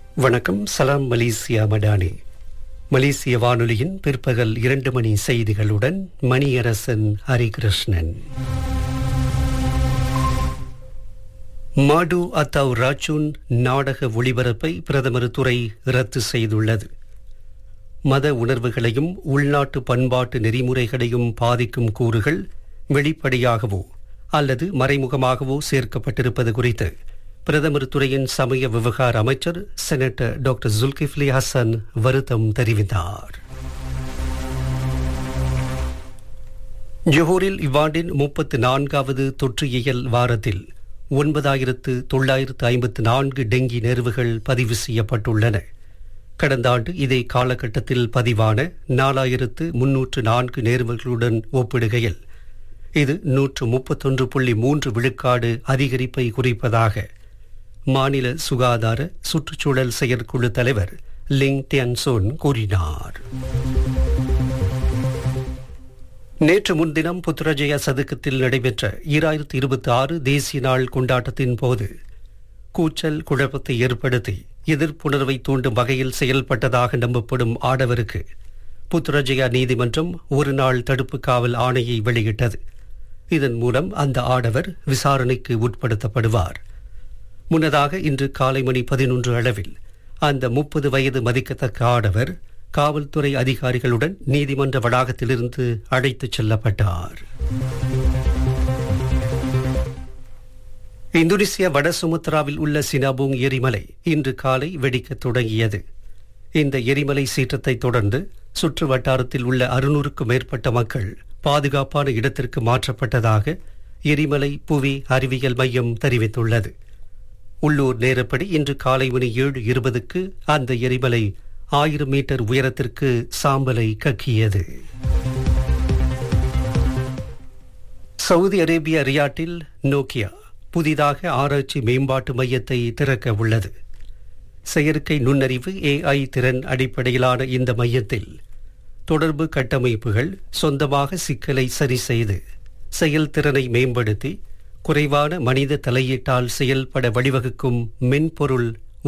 வணக்கம் சலாம் மலேசியா மடானி மலேசிய வானொலியின் பிற்பகல் இரண்டு மணி செய்திகளுடன் மணியரசன் ஹரிகிருஷ்ணன் மாடு அத்தாவ் ராச்சூன் நாடக ஒளிபரப்பை பிரதமர் துறை ரத்து செய்துள்ளது மத உணர்வுகளையும் உள்நாட்டு பண்பாட்டு நெறிமுறைகளையும் பாதிக்கும் கூறுகள் வெளிப்படையாகவோ அல்லது மறைமுகமாகவோ சேர்க்கப்பட்டிருப்பது குறித்து பிரதமர் துறையின் சமய விவகார அமைச்சர் செனட்டர் டாக்டர் ஜுல்கிஃப்லி ஹசன் வருத்தம் தெரிவித்தார் ஜோஹூரில் இவ்வாண்டின் முப்பத்து நான்காவது தொற்றியல் வாரத்தில் ஒன்பதாயிரத்து தொள்ளாயிரத்து ஐம்பத்து நான்கு டெங்கி நேர்வுகள் பதிவு செய்யப்பட்டுள்ளன கடந்த ஆண்டு இதே காலகட்டத்தில் பதிவான நாலாயிரத்து முன்னூற்று நான்கு நேர்வுகளுடன் ஒப்பிடுகையில் இது நூற்று முப்பத்தொன்று புள்ளி மூன்று விழுக்காடு அதிகரிப்பை குறிப்பதாக மாநில சுகாதார சுற்றுச்சூழல் செயற்குழு தலைவர் லிங் டியன்சோன் கூறினார் நேற்று முன்தினம் புத்ரஜயா சதுக்கத்தில் நடைபெற்ற ஈராயிரத்தி இருபத்தி ஆறு தேசிய நாள் கொண்டாட்டத்தின் போது கூச்சல் குழப்பத்தை ஏற்படுத்தி எதிர்ப்புணர்வை தூண்டும் வகையில் செயல்பட்டதாக நம்பப்படும் ஆடவருக்கு புத்ரஜயா நீதிமன்றம் ஒரு நாள் தடுப்பு காவல் ஆணையை வெளியிட்டது இதன் மூலம் அந்த ஆடவர் விசாரணைக்கு உட்படுத்தப்படுவார் முன்னதாக இன்று காலை மணி பதினொன்று அளவில் அந்த முப்பது வயது மதிக்கத்தக்க ஆடவர் காவல்துறை அதிகாரிகளுடன் நீதிமன்ற வளாகத்திலிருந்து அழைத்துச் செல்லப்பட்டார் இந்தோனேசியா வட சுமத்ராவில் உள்ள சினாபூங் எரிமலை இன்று காலை வெடிக்கத் தொடங்கியது இந்த எரிமலை சீற்றத்தை தொடர்ந்து சுற்று வட்டாரத்தில் உள்ள அறுநூறுக்கும் மேற்பட்ட மக்கள் பாதுகாப்பான இடத்திற்கு மாற்றப்பட்டதாக எரிமலை புவி அறிவியல் மையம் தெரிவித்துள்ளது உள்ளூர் நேரப்படி இன்று காலை மணி ஏழு இருபதுக்கு அந்த எரிமலை ஆயிரம் மீட்டர் உயரத்திற்கு சாம்பலை கக்கியது சவுதி அரேபிய ரியாட்டில் நோக்கியா புதிதாக ஆராய்ச்சி மேம்பாட்டு மையத்தை திறக்க உள்ளது செயற்கை நுண்ணறிவு ஏஐ திறன் அடிப்படையிலான இந்த மையத்தில் தொடர்பு கட்டமைப்புகள் சொந்தமாக சிக்கலை சரி செய்து செயல்திறனை மேம்படுத்தி குறைவான மனித தலையீட்டால் செயல்பட வழிவகுக்கும் மென்பொருள்